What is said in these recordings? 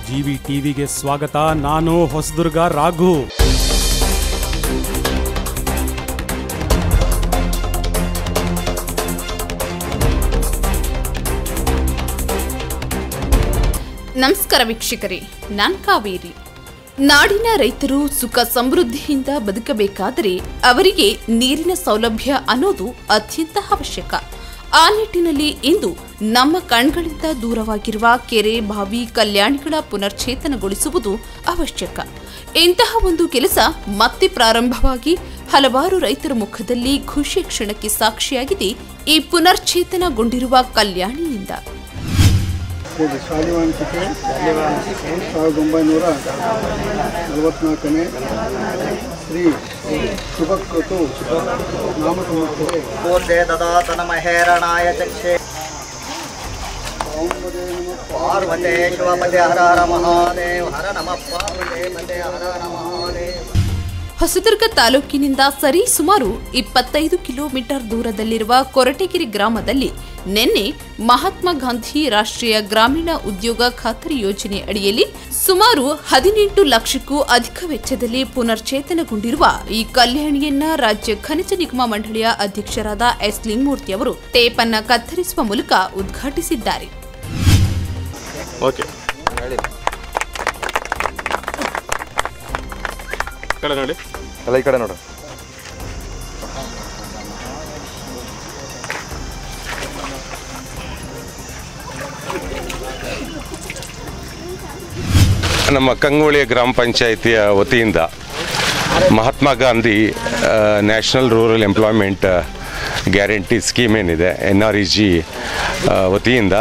GV ಟಿವಿಗೆ ಸ್ವಾಗತ ನಾನು ಹೊಸದುರ್ಗ ರಾಘು ನಮಸ್ಕಾರ ವೀಕ್ಷಕರೇ ನಾನ್ ಕಾವೇರಿ ನಾಡಿನ ರೈತರು ಸುಖ ಸಮೃದ್ಧಿಯಿಂದ ಬದುಕಬೇಕಾದರೆ ಅವರಿಗೆ ನೀರಿನ ಸೌಲಭ್ಯ ಅನ್ನೋದು ಅತ್ಯಂತ ಅವಶ್ಯಕ ಆ ನಿಟ್ಟಿನಲ್ಲಿ ಇಂದು ನಮ್ಮ ಕಣ್ಗಳಿಂದ ದೂರವಾಗಿರುವ ಕೆರೆ ಬಾವಿ ಕಲ್ಯಾಣಿಗಳ ಪುನರ್ಚೇತನಗೊಳಿಸುವುದು ಅವಶ್ಯಕ ಇಂತಹ ಒಂದು ಕೆಲಸ ಮತ್ತೆ ಪ್ರಾರಂಭವಾಗಿ ಹಲವಾರು ರೈತರ ಮುಖದಲ್ಲಿ ಖುಷಿಯ ಕ್ಷಣಕ್ಕೆ ಸಾಕ್ಷಿಯಾಗಿದೆ ಈ ಪುನರ್ಚೇತನಗೊಂಡಿರುವ ಕಲ್ಯಾಣಿಯಿಂದ ಇದು ಶಾಲಿವಾಂತಿಕೆ ಸಾವಿರದ ಒಂಬೈನೂರ ನಲವತ್ನಾಲ್ಕನೇ ಶ್ರೀ ಶುಭಕೃತು ನಾಮ ಸಂವತ್ಸರೆ ಮೂರ್ಧೆ ದದಾತನ ಮಹೇರಣಾಯ ಚಕ್ಷೆ ಪಾರ್ವತೇ ನಮಃ ಪಾರ್ವತೆ ಶಿವಪತೆ ಹರ ಹರ ಮಹಾದೇವ್ ಹರ ನಮಃ ಪಾರ್ವತೆ ಪತೆ ಹರ ಹರ ಮಹಾದೇವ್ ಹೊಸದುರ್ಗ ತಾಲೂಕಿನಿಂದ ಸರಿ ಸುಮಾರು ಇಪ್ಪತ್ತೈದು ಕಿಲೋಮೀಟರ್ ದೂರದಲ್ಲಿರುವ ಕೊರಟಗೆರೆ ಗ್ರಾಮದಲ್ಲಿ ನಿನ್ನೆ ಮಹಾತ್ಮ ಗಾಂಧಿ ರಾಷ್ಟ್ರೀಯ ಗ್ರಾಮೀಣ ಉದ್ಯೋಗ ಖಾತರಿ ಯೋಜನೆ ಅಡಿಯಲ್ಲಿ ಸುಮಾರು ಹದಿನೆಂಟು ಲಕ್ಷಕ್ಕೂ ಅಧಿಕ ವೆಚ್ಚದಲ್ಲಿ ಪುನರ್ಚೇತನಗೊಂಡಿರುವ ಈ ಕಲ್ಯಾಣಿಯನ್ನ ರಾಜ್ಯ ಖನಿಜ ನಿಗಮ ಮಂಡಳಿಯ ಅಧ್ಯಕ್ಷರಾದ ಎಸ್ ಲಿಂಗಮೂರ್ತಿ ಅವರು ಟೇಪ್ ಅನ್ನ ಕತ್ತರಿಸುವ ಮೂಲಕ ಉದ್ಘಾಟಿಸಿದ್ದಾರೆ ಓಕೆ ಕಡೆ ನೋಡಿ ಅಲ್ಲ ಈ ಕಡೆ ನೋಡು ನಮ್ಮ ಕಂಗೋಳಿಯ ಗ್ರಾಮ ಪಂಚಾಯಿತಿಯ ವತಿಯಿಂದ Mahatma Gandhi national rural employment guarantee scheme ಏನಿದೆ ಎನ್ ಆರ್ ಇ ಜಿ ವತಿಯಿಂದ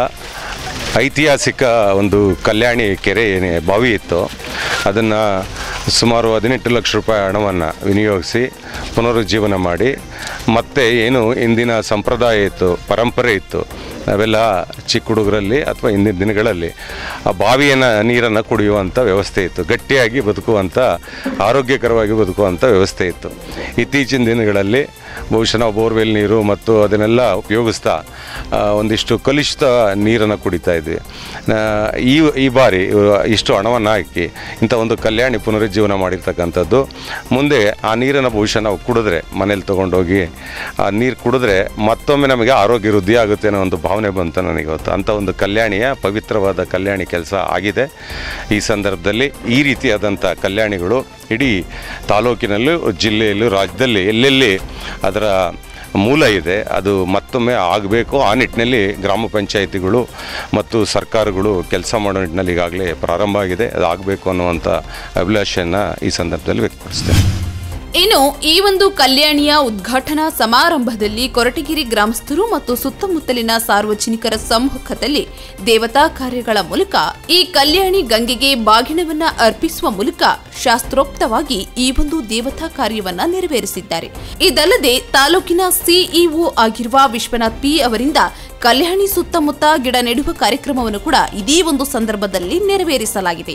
ಐತಿಹಾಸಿಕ ಒಂದು ಕಲ್ಯಾಣಿ ಕೆರೆ ಏನೇ ಬಾವಿ ಇತ್ತು ಅದನ್ನು ಸುಮಾರು ಹದಿನೆಂಟು ಲಕ್ಷ ರೂಪಾಯಿ ಹಣವನ್ನು ವಿನಿಯೋಗಿಸಿ ಪುನರುಜ್ಜೀವನ ಮಾಡಿ ಮತ್ತೆ ಏನು ಇಂದಿನ ಸಂಪ್ರದಾಯ ಇತ್ತು ಪರಂಪರೆ ಇತ್ತು ನಾವೆಲ್ಲ ಚಿಕ್ಕ ಹುಡುಗರಲ್ಲಿ ಅಥವಾ ಇಂದಿನ ದಿನಗಳಲ್ಲಿ ಆ ಬಾವಿಯನ್ನ ನೀರನ್ನು ಕುಡಿಯುವಂಥ ವ್ಯವಸ್ಥೆ ಇತ್ತು ಗಟ್ಟಿಯಾಗಿ ಬದುಕುವಂಥ ಆರೋಗ್ಯಕರವಾಗಿ ಬದುಕುವಂಥ ವ್ಯವಸ್ಥೆ ಇತ್ತು ಇತ್ತೀಚಿನ ದಿನಗಳಲ್ಲಿ ಬಹುಶಃ ನಾವು ಬೋರ್ವೆಲ್ ನೀರು ಮತ್ತು ಅದನ್ನೆಲ್ಲ ಉಪಯೋಗಿಸ್ತಾ ಆ, ಒಂದಿಷ್ಟು ಕಲುಷಿತ ನೀರನ್ನು ಕುಡಿತಾ ಇದ್ವಿ ಆ, ಈ ಈ ಬಾರಿ ಇವರು ಇಷ್ಟು ಹಣವನ್ನು ಹಾಕಿ ಇಂಥ ಒಂದು ಕಲ್ಯಾಣಿ ಪುನರುಜ್ಜೀವನ ಮಾಡಿರ್ತಕ್ಕಂಥದ್ದು ಮುಂದೆ ಆ ನೀರನ್ನು ಬಹುಶಃ ನಾವು ಕುಡಿದ್ರೆ ಮನೇಲಿ ತೊಗೊಂಡೋಗಿ ಆ ನೀರು ಕುಡಿದ್ರೆ ಮತ್ತೊಮ್ಮೆ ನಮಗೆ ಆರೋಗ್ಯ ವೃದ್ಧಿ ಆಗುತ್ತೆ ಅನ್ನೋ ಒಂದು ಭಾವನೆ ಬಂತು ನನಗೆ ಇವತ್ತು ಅಂಥ ಒಂದು ಕಲ್ಯಾಣಿಯ ಪವಿತ್ರವಾದ ಕಲ್ಯಾಣಿ ಕೆಲಸ ಆಗಿದೆ ಈ ಸಂದರ್ಭದಲ್ಲಿ ಈ ರೀತಿಯಾದಂಥ ಕಲ್ಯಾಣಿಗಳು ಇಡೀ ತಾಲೂಕಿನಲ್ಲೂ ಜಿಲ್ಲೆಯಲ್ಲೂ ರಾಜ್ಯದಲ್ಲಿ ಎಲ್ಲೆಲ್ಲಿ ಅದರ ಮೂಲ ಇದೆ ಅದು ಮತ್ತೊಮ್ಮೆ ಆಗಬೇಕು ಆ ನಿಟ್ಟಿನಲ್ಲಿ ಗ್ರಾಮ ಪಂಚಾಯಿತಿಗಳು ಮತ್ತು ಸರ್ಕಾರಗಳು ಕೆಲಸ ಮಾಡೋ ನಿಟ್ಟಿನಲ್ಲಿ ಈಗಾಗಲೇ ಪ್ರಾರಂಭ ಆಗಿದೆ ಅದು ಆಗಬೇಕು ಅನ್ನುವಂಥ ಅಭಿಲಾಷೆಯನ್ನು ಈ ಸಂದರ್ಭದಲ್ಲಿ ವ್ಯಕ್ತಪಡಿಸ್ತೇನೆ ಇನ್ನು ಈ ಒಂದು ಕಲ್ಯಾಣಿಯ ಉದ್ಘಾಟನಾ ಸಮಾರಂಭದಲ್ಲಿ ಕೊರಟಗಿರಿ ಗ್ರಾಮಸ್ಥರು ಮತ್ತು ಸುತ್ತಮುತ್ತಲಿನ ಸಾರ್ವಜನಿಕರ ಸಮ್ಮುಖದಲ್ಲಿ ದೇವತಾ ಕಾರ್ಯಗಳ ಮೂಲಕ ಈ ಕಲ್ಯಾಣಿ ಗಂಗೆಗೆ ಬಾಗಿಣವನ್ನ ಅರ್ಪಿಸುವ ಮೂಲಕ ಶಾಸ್ತ್ರೋಕ್ತವಾಗಿ ಈ ಒಂದು ದೇವತಾ ಕಾರ್ಯವನ್ನ ನೆರವೇರಿಸಿದ್ದಾರೆ ಇದಲ್ಲದೆ ತಾಲೂಕಿನ ಸಿಇಒ ಆಗಿರುವ ವಿಶ್ವನಾಥ್ ಪಿ ಅವರಿಂದ ಕಲ್ಯಾಣಿ ಸುತ್ತಮುತ್ತ ಗಿಡ ನೆಡುವ ಕಾರ್ಯಕ್ರಮವನ್ನು ಕೂಡ ಇದೇ ಒಂದು ಸಂದರ್ಭದಲ್ಲಿ ನೆರವೇರಿಸಲಾಗಿದೆ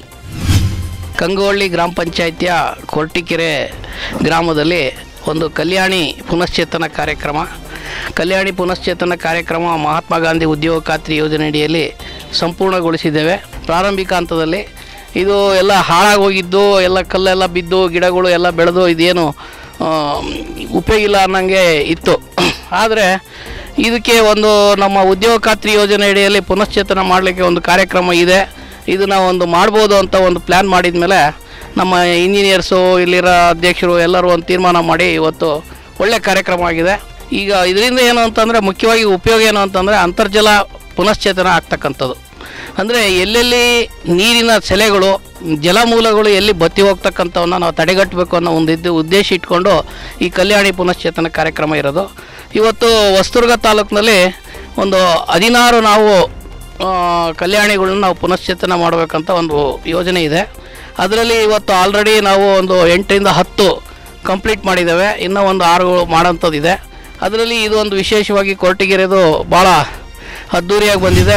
ಕಂಗೋಳ್ಳಿ ಗ್ರಾಮ ಪಂಚಾಯಿತಿಯ ಕೊರ್ಟಿಕೆರೆ ಗ್ರಾಮದಲ್ಲಿ ಒಂದು ಕಲ್ಯಾಣಿ ಪುನಶ್ಚೇತನ ಕಾರ್ಯಕ್ರಮ ಕಲ್ಯಾಣಿ ಪುನಶ್ಚೇತನ ಕಾರ್ಯಕ್ರಮ ಮಹಾತ್ಮ ಗಾಂಧಿ ಉದ್ಯೋಗ ಖಾತ್ರಿ ಯೋಜನೆಯಡಿಯಲ್ಲಿ ಸಂಪೂರ್ಣಗೊಳಿಸಿದ್ದೇವೆ ಪ್ರಾರಂಭಿಕ ಹಂತದಲ್ಲಿ ಇದು ಎಲ್ಲ ಹಾಳಾಗೋಗಿದ್ದು ಎಲ್ಲ ಕಲ್ಲೆಲ್ಲ ಬಿದ್ದು ಗಿಡಗಳು ಎಲ್ಲ ಬೆಳೆದು ಇದೇನು ಆ, ಉಪಯೋಗ ಇಲ್ಲ ಅನ್ನಂಗೆ ಇತ್ತು ಆದರೆ ಇದಕ್ಕೆ ಒಂದು ನಮ್ಮ ಉದ್ಯೋಗ ಖಾತ್ರಿ ಯೋಜನೆ ಅಡಿಯಲ್ಲಿ ಪುನಶ್ಚೇತನ ಮಾಡಲಿಕ್ಕೆ ಒಂದು ಕಾರ್ಯಕ್ರಮ ಇದೆ ಇದನ್ನು ಒಂದು ಮಾಡ್ಬೋದು ಅಂತ ಒಂದು ಪ್ಲ್ಯಾನ್ ಮಾಡಿದ ಮೇಲೆ ನಮ್ಮ ಇಂಜಿನಿಯರ್ಸು ಇಲ್ಲಿರೋ ಅಧ್ಯಕ್ಷರು ಎಲ್ಲರೂ ಒಂದು ತೀರ್ಮಾನ ಮಾಡಿ ಇವತ್ತು ಒಳ್ಳೆ ಕಾರ್ಯಕ್ರಮ ಆಗಿದೆ ಈಗ ಇದರಿಂದ ಏನು ಅಂತಂದರೆ ಮುಖ್ಯವಾಗಿ ಉಪಯೋಗ ಏನು ಅಂತಂದರೆ ಅಂತರ್ಜಲ ಪುನಶ್ಚೇತನ ಆಗ್ತಕ್ಕಂಥದ್ದು ಅಂದರೆ ಎಲ್ಲೆಲ್ಲಿ ನೀರಿನ ಸೆಲೆಗಳು ಜಲಮೂಲಗಳು ಎಲ್ಲಿ ಬತ್ತಿ ಹೋಗ್ತಕ್ಕಂಥವನ್ನ ನಾವು ತಡೆಗಟ್ಟಬೇಕು ಅನ್ನೋ ಒಂದು ಇದ್ದು ಉದ್ದೇಶ ಇಟ್ಕೊಂಡು ಈ ಕಲ್ಯಾಣಿ ಪುನಶ್ಚೇತನ ಕಾರ್ಯಕ್ರಮ ಇರೋದು ಇವತ್ತು ಹೊಸದುರ್ಗ ತಾಲೂಕಿನಲ್ಲಿ ಒಂದು ಹದಿನಾರು ನಾವು ಆ, ಕಲ್ಯಾಣಿಗಳನ್ನ ನಾವು ಪುನಶ್ಚೇತನ ಮಾಡಬೇಕಂತ ಒಂದು ಯೋಜನೆ ಇದೆ ಅದರಲ್ಲಿ ಇವತ್ತು ಆಲ್ರೆಡಿ ನಾವು ಒಂದು ಎಂಟರಿಂದ ಹತ್ತು ಕಂಪ್ಲೀಟ್ ಮಾಡಿದ್ದೇವೆ ಇನ್ನೂ ಒಂದು ಆರು ಮಾಡೋಂಥದ್ದಿದೆ ಅದರಲ್ಲಿ ಇದು ಒಂದು ವಿಶೇಷವಾಗಿ ಕೊರಟಗೆರೆದು ಭಾಳ ಅದ್ಧೂರಿಯಾಗಿ ಬಂದಿದೆ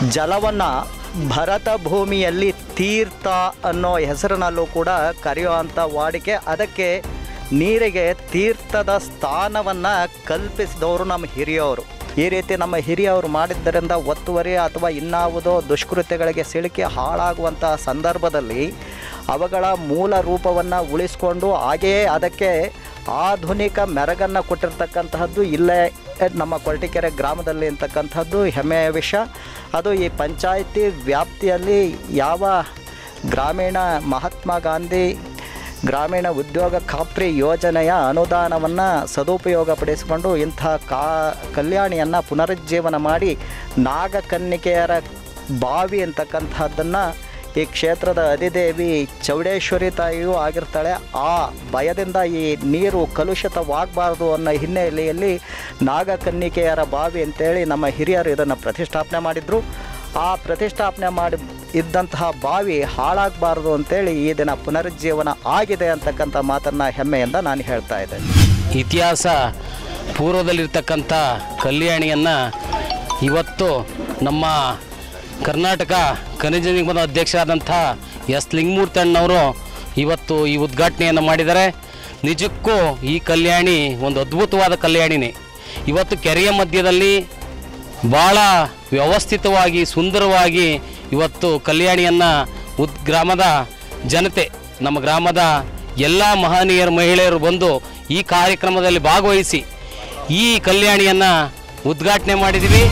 ಜಲವನ್ನು ಭರತ ಭೂಮಿಯಲ್ಲಿ ತೀರ್ಥ ಅನ್ನೋ ಹೆಸರಿನಲ್ಲೂ ಕೂಡ ಕರೆಯುವಂಥ ವಾಡಿಕೆ ಅದಕ್ಕೆ ನೀರಿಗೆ ತೀರ್ಥದ ಸ್ಥಾನವನ್ನು ಕಲ್ಪಿಸಿದವರು ನಮ್ಮ ಹಿರಿಯವರು ಈ ರೀತಿ ನಮ್ಮ ಹಿರಿಯವರು ಮಾಡಿದ್ದರಿಂದ ಒತ್ತುವರಿ ಅಥವಾ ಇನ್ನಾವುದೋ ದುಷ್ಕೃತ್ಯಗಳಿಗೆ ಸಿಲುಕಿ ಹಾಳಾಗುವಂಥ ಸಂದರ್ಭದಲ್ಲಿ ಅವುಗಳ ಮೂಲ ರೂಪವನ್ನು ಉಳಿಸ್ಕೊಂಡು ಹಾಗೆಯೇ ಅದಕ್ಕೆ ಆಧುನಿಕ ಮೆರಗನ್ನು ಕೊಟ್ಟಿರ್ತಕ್ಕಂತಹದ್ದು ಇಲ್ಲೇ ನಮ್ಮ ಕೊರಟಿಕೆರೆ ಗ್ರಾಮದಲ್ಲಿ ಅಂತಕ್ಕಂಥದ್ದು ಹೆಮ್ಮೆಯ ವಿಷಯ ಅದು ಈ ಪಂಚಾಯಿತಿ ವ್ಯಾಪ್ತಿಯಲ್ಲಿ ಯಾವ ಗ್ರಾಮೀಣ ಮಹಾತ್ಮ ಗಾಂಧಿ ಗ್ರಾಮೀಣ ಉದ್ಯೋಗ ಖಾತ್ರಿ ಯೋಜನೆಯ ಅನುದಾನವನ್ನು ಸದುಪಯೋಗಪಡಿಸಿಕೊಂಡು ಇಂಥ ಕಾ ಕಲ್ಯಾಣಿಯನ್ನು ಪುನರುಜ್ಜೀವನ ಮಾಡಿ ನಾಗಕನ್ನಿಕೆಯರ ಬಾವಿ ಅಂತಕ್ಕಂಥದ್ದನ್ನು ಈ ಕ್ಷೇತ್ರದ ಅಧಿದೇವಿ ಚೌಡೇಶ್ವರಿ ತಾಯಿಯೂ ಆಗಿರ್ತಾಳೆ ಆ ಭಯದಿಂದ ಈ ನೀರು ಕಲುಷಿತವಾಗಬಾರ್ದು ಅನ್ನೋ ಹಿನ್ನೆಲೆಯಲ್ಲಿ ನಾಗಕನ್ನಿಕೆಯರ ಬಾವಿ ಅಂತೇಳಿ ನಮ್ಮ ಹಿರಿಯರು ಇದನ್ನು ಪ್ರತಿಷ್ಠಾಪನೆ ಮಾಡಿದರು ಆ ಪ್ರತಿಷ್ಠಾಪನೆ ಮಾಡಿ ಇದ್ದಂತಹ ಬಾವಿ ಹಾಳಾಗಬಾರ್ದು ಅಂತೇಳಿ ಈ ದಿನ ಪುನರುಜ್ಜೀವನ ಆಗಿದೆ ಅಂತಕ್ಕಂಥ ಮಾತನ್ನು ಹೆಮ್ಮೆಯಿಂದ ನಾನು ಹೇಳ್ತಾ ಇದ್ದೇನೆ ಇತಿಹಾಸ ಪೂರ್ವದಲ್ಲಿರ್ತಕ್ಕಂಥ ಕಲ್ಯಾಣಿಯನ್ನು ಇವತ್ತು ನಮ್ಮ ಕರ್ನಾಟಕ ಖನಿಜ ನಿಗಮದ ಅಧ್ಯಕ್ಷರಾದಂಥ ಎಸ್ ಲಿಂಗಮೂರ್ತಣ್ಣವರು ಇವತ್ತು ಈ ಉದ್ಘಾಟನೆಯನ್ನು ಮಾಡಿದ್ದಾರೆ ನಿಜಕ್ಕೂ ಈ ಕಲ್ಯಾಣಿ ಒಂದು ಅದ್ಭುತವಾದ ಕಲ್ಯಾಣಿನೇ ಇವತ್ತು ಕೆರೆಯ ಮಧ್ಯದಲ್ಲಿ ಭಾಳ ವ್ಯವಸ್ಥಿತವಾಗಿ ಸುಂದರವಾಗಿ ಇವತ್ತು ಕಲ್ಯಾಣಿಯನ್ನು ಉದ್ ಗ್ರಾಮದ ಜನತೆ ನಮ್ಮ ಗ್ರಾಮದ ಎಲ್ಲ ಮಹನೀಯರು ಮಹಿಳೆಯರು ಬಂದು ಈ ಕಾರ್ಯಕ್ರಮದಲ್ಲಿ ಭಾಗವಹಿಸಿ ಈ ಕಲ್ಯಾಣಿಯನ್ನು ಉದ್ಘಾಟನೆ ಮಾಡಿದ್ದೀವಿ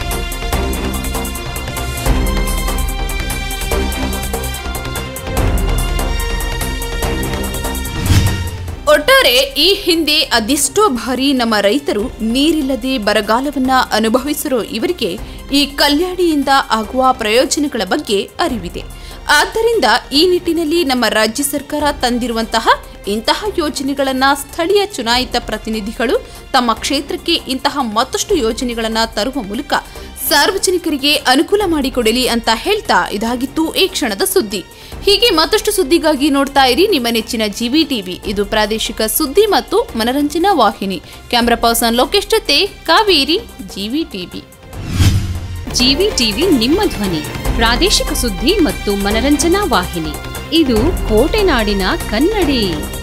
ಒಟ್ಟಾರೆ ಈ ಹಿಂದೆ ಅದೆಷ್ಟೋ ಬಾರಿ ನಮ್ಮ ರೈತರು ನೀರಿಲ್ಲದೆ ಬರಗಾಲವನ್ನ ಅನುಭವಿಸಿರೋ ಇವರಿಗೆ ಈ ಕಲ್ಯಾಣಿಯಿಂದ ಆಗುವ ಪ್ರಯೋಜನಗಳ ಬಗ್ಗೆ ಅರಿವಿದೆ ಆದ್ದರಿಂದ ಈ ನಿಟ್ಟಿನಲ್ಲಿ ನಮ್ಮ ರಾಜ್ಯ ಸರ್ಕಾರ ತಂದಿರುವಂತಹ ಇಂತಹ ಯೋಜನೆಗಳನ್ನ ಸ್ಥಳೀಯ ಚುನಾಯಿತ ಪ್ರತಿನಿಧಿಗಳು ತಮ್ಮ ಕ್ಷೇತ್ರಕ್ಕೆ ಇಂತಹ ಮತ್ತಷ್ಟು ಯೋಜನೆಗಳನ್ನ ತರುವ ಮೂಲಕ ಸಾರ್ವಜನಿಕರಿಗೆ ಅನುಕೂಲ ಮಾಡಿಕೊಡಲಿ ಅಂತ ಹೇಳ್ತಾ ಇದಾಗಿತ್ತು ಈ ಕ್ಷಣದ ಸುದ್ದಿ ಹೀಗೆ ಮತ್ತಷ್ಟು ಸುದ್ದಿಗಾಗಿ ನೋಡ್ತಾ ಇರಿ ನಿಮ್ಮ ನೆಚ್ಚಿನ ಜಿವಿ ಟಿವಿ ಇದು ಪ್ರಾದೇಶಿಕ ಸುದ್ದಿ ಮತ್ತು ಮನರಂಜನಾ ವಾಹಿನಿ ಕ್ಯಾಮ್ರಾ ಪರ್ಸನ್ ಲೋಕೇಶ್ ಜೊತೆ Kaveri G V TV G V TV ನಿಮ್ಮ ಧ್ವನಿ ಪ್ರಾದೇಶಿಕ ಸುದ್ದಿ ಮತ್ತು ಮನರಂಜನಾ ವಾಹಿನಿ ಇದು ಕೋಟೆನಾಡಿನ ಕನ್ನಡಿ